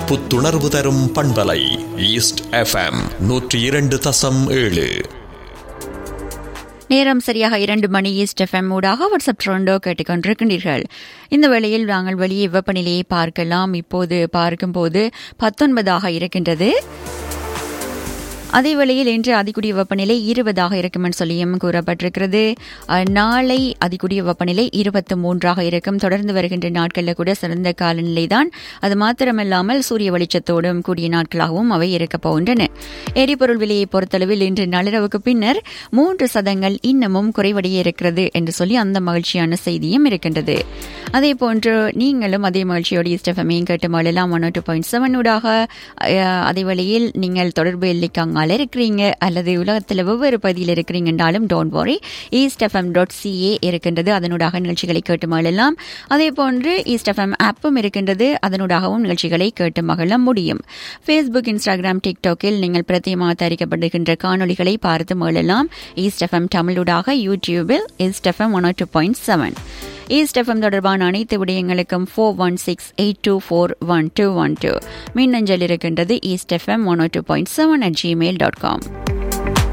புத்துணர்வு தரும் பண்பலை ஈஸ்ட் எஃப்எம் நூற்றி இரண்டு தசம் ஏழு நேரம் சரியாக இரண்டு மணி ஈஸ்ட் எஃப்எம் ஊடாக வாட்ஸ்அப் ட்ரெண்டோ கேட்டுக்கொண்டிருக்கின்றீர்கள் இந்த வேளையில் நாங்கள் வெளியே வெப்பநிலையை பார்க்கலாம் இப்போது பார்க்கும்போது பத்தொன்பதாக இருக்கின்றது அதே வேளையில் இன்று அதிகூடிய வெப்பநிலை இருபதாக இருக்கும் என்று சொல்லியும் கூறப்பட்டிருக்கிறது அஹ், நாளை அதிகூடிய வெப்பநிலை இருபத்தி மூன்றாக இருக்கும் தொடர்ந்து வருகின்ற நாட்களில் கூட சிறந்த காலநிலை தான் அது மாத்திரமல்லாமல் சூரிய வெளிச்சத்தோடும் கூடிய நாட்களாகவும் அவை இருக்கப் போகின்றன எரிபொருள் விலையை பொறுத்தளவில் இன்று நள்ளிரவுக்கு பின்னர் மூன்று சதங்கள் இன்னமும் குறைவடைய இருக்கிறது என்று சொல்லி அந்த மகிழ்ச்சியான செய்தியும் இருக்கின்றது அதே போன்று நீங்களும் அதே மகிழ்ச்சியோடு இஸ்டஃபமையும் கேட்டு மழலாம் ஒன் டூ பாயிண்ட் செவன் ஊடாக அஹ், அதே வேளையில் நீங்கள் தொடர்பு எல்லைக்காங்கால இருக்கிறீங்க அல்லது உலகத்தில் வெவ்வேறு பகுதியில் இருக்கிறீங்க என்றாலும் don't worry east FM dot CA இருக்கின்றது அதனூடாக நிகழ்ச்சிகளை கேட்டு மகிழலாம் அதே போன்று ஈஸ்ட் எஃப்எம் ஆப்பும் இருக்கின்றது அதனூடாகவும் நிகழ்ச்சிகளை கேட்டு மகிழ முடியும் ஃபேஸ்புக் இன்ஸ்டாகிராம் டிக்டாக்கில் நீங்கள் பிரத்யேகமாக தயாரிக்கப்படுகின்ற காணொளிகளை பார்த்து மகிழலாம் ஈஸ்ட் எஃப்எம் தமிழூடாக யூடியூபில் East FM one two point seven East FM தொடர்பான அனைத்து விடயங்களுக்கும் four one six eight two four one two one two மின்னஞ்சல் இருக்கின்றது East FM one two point seven at Gmail dot com